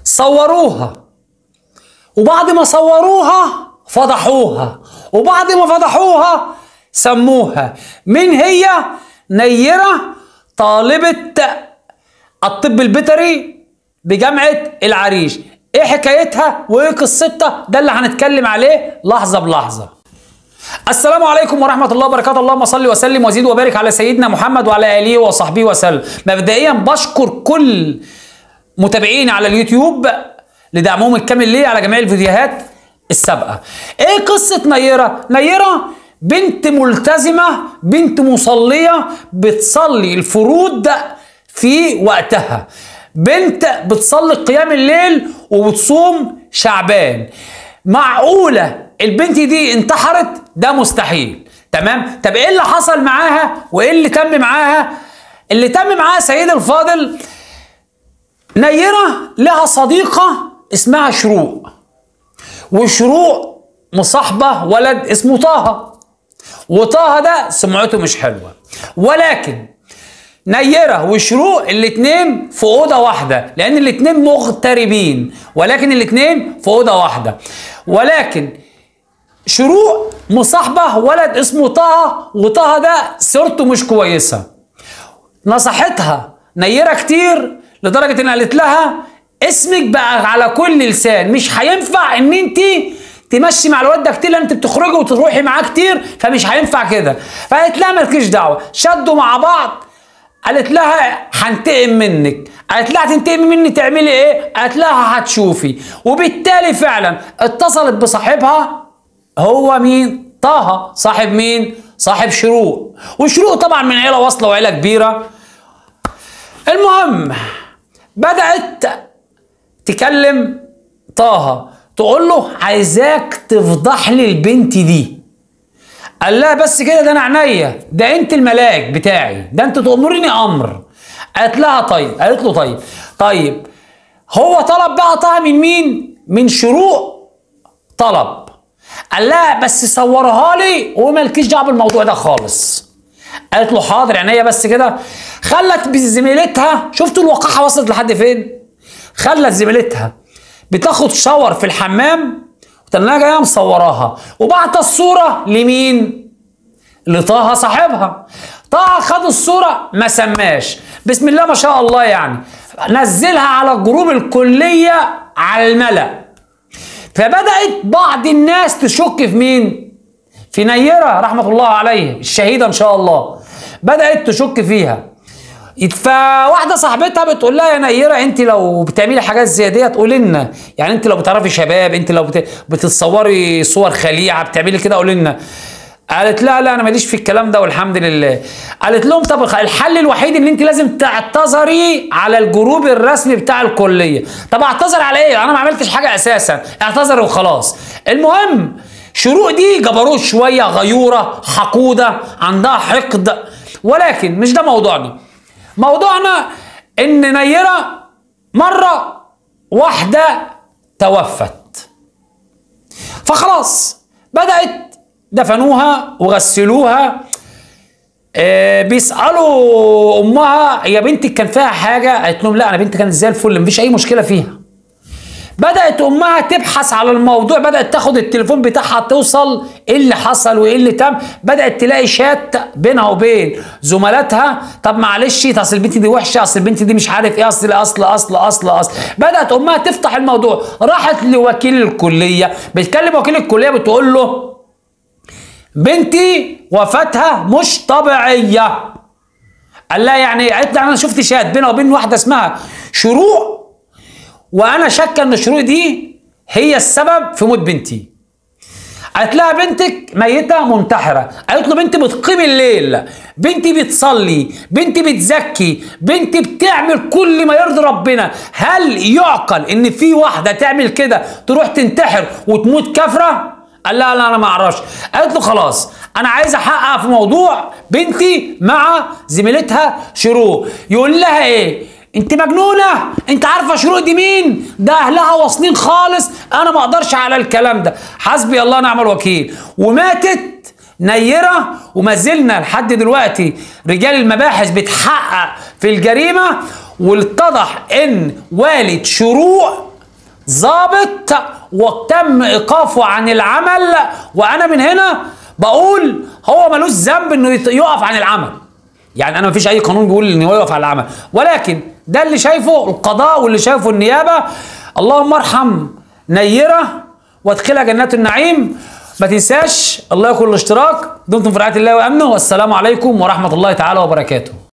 صوروها وبعد ما صوروها فضحوها وبعد ما فضحوها سموها من هي نيرة طالبة الطب البيطري بجامعة العريش ايه حكايتها وايه قصتها ده اللي هنتكلم عليه لحظة بلحظة السلام عليكم ورحمة الله وبركاته اللهم صل وسلم وزيد وبارك على سيدنا محمد وعلى آله وصحبه وسلم مبدئيا بشكر كل متابعيني على اليوتيوب لدعمهم الكامل ليه على جميع الفيديوهات السابقة ايه قصة نيرة نيرة بنت ملتزمة بنت مصلية بتصلي الفروض في وقتها بنت بتصلي قيام الليل وبتصوم شعبان معقولة البنت دي انتحرت ده مستحيل تمام طب ايه اللي حصل معاها وايه اللي تم معاها اللي تم معاها سيد الفاضل نيرة لها صديقة اسمها شروق وشروق مصاحبة ولد اسمه طه وطه ده سمعته مش حلوة ولكن نيرة وشروق الاتنين في أوضة واحدة لأن الاتنين مغتربين ولكن الاتنين في أوضة واحدة ولكن شروق مصاحبة ولد اسمه طه وطه ده سيرته مش كويسة نصحتها نيرة كتير لدرجة ان قالت لها اسمك بقى على كل لسان مش هينفع ان انت تمشي مع الواد ده كتير لان انت بتخرجي وتروحي معاه كتير فمش هينفع كده فقالت لها مالكيش دعوه شدوا مع بعض قالت لها هنتقم منك قالت لها هتنتقمي مني تعملي ايه قالت لها هتشوفي وبالتالي فعلا اتصلت بصاحبها هو مين طه صاحب مين صاحب شروق وشروق طبعا من عيله واصله وعيله كبيره المهم بدات تكلم طه تقول له عايزاك تفضح لي البنت دي قال لها بس كده ده انا عينيا ده انت الملاك بتاعي ده انت تأمرني امر قالت لها طيب قالت له طيب طيب هو طلب بقى طه من مين من شروق طلب قال لها بس صورها لي ومالكيش دعوه بالموضوع ده خالص قالت له حاضر عينيا بس كده خلت بزميلتها شفتوا الوقاحه وصلت لحد فين خلت زميلتها بتاخد شاور في الحمام وتنها جايه مصوراها وبعت الصوره لمين لطه صاحبها طه خد الصوره ما سماش بسم الله ما شاء الله يعني نزلها على جروب الكليه على الملأ فبدأت بعض الناس تشك في مين في نيرة رحمة الله عليه الشهيدة إن شاء الله بدأت تشك فيها فواحدة صاحبتها بتقول لها يا نيرة انت لو بتعملي حاجات زي دي تقولي لنا يعني انت لو بتعرفي شباب انت لو بت... بتتصوري صور خليعة بتعملي كده قولي لنا قالت لا لا انا ماليش في الكلام ده والحمد لله قالت لهم طب الحل الوحيد ان انت لازم تعتذري على الجروب الرسمي بتاع الكليه طب اعتذر على ايه انا ما عملتش حاجه اساسا اعتذر وخلاص المهم شروق دي جبروت شويه غيوره حقوده عندها حقد ولكن مش ده موضوعنا موضوعنا ان نيره مره واحده توفت فخلاص بدات دفنوها وغسلوها آه بيسالوا امها يا بنتك كان فيها حاجه قالت لهم لا انا بنتي كانت زي الفل مفيش اي مشكله فيها بدات امها تبحث على الموضوع بدات تاخد التليفون بتاعها توصل ايه اللي حصل وايه اللي تم بدات تلاقي شات بينها وبين زملاتها طب معلش اصل البنت دي وحشه اصل البنت دي مش عارف ايه اصل اصل اصل اصل اصل بدات امها تفتح الموضوع راحت لوكيل الكليه بتكلم وكيل الكليه بتقول له بنتي وفاتها مش طبيعيه قال لها يعني قالت لها انا شفت شات بينها وبين واحده اسمها شروق وانا شاكه ان شروق دي هي السبب في موت بنتي قالت لها بنتك ميتة منتحرة قالت له بنتي بتقيم الليل بنتي بتصلي بنتي بتزكي بنتي بتعمل كل ما يرضي ربنا هل يعقل ان في واحدة تعمل كده تروح تنتحر وتموت كافرة قال لها لا انا ما اعرفش قالت له خلاص انا عايز احقق في موضوع بنتي مع زميلتها شروق يقول لها ايه انت مجنونه انت عارفه شروق دي مين ده اهلها واصلين خالص انا ما اقدرش على الكلام ده حسبي الله ونعم الوكيل وماتت نيره وما زلنا لحد دلوقتي رجال المباحث بتحقق في الجريمه واتضح ان والد شروق ضابط وتم ايقافه عن العمل وانا من هنا بقول هو ملوش ذنب انه يت- يقف عن العمل يعني انا مفيش اي قانون بيقول ان هو يقف على العمل ولكن ده اللي شايفه القضاء واللي شايفه النيابه اللهم ارحم نيره وادخلها جنات النعيم ما تنساش الله يكون الاشتراك دمتم في رعايه الله وامنه والسلام عليكم ورحمه الله تعالى وبركاته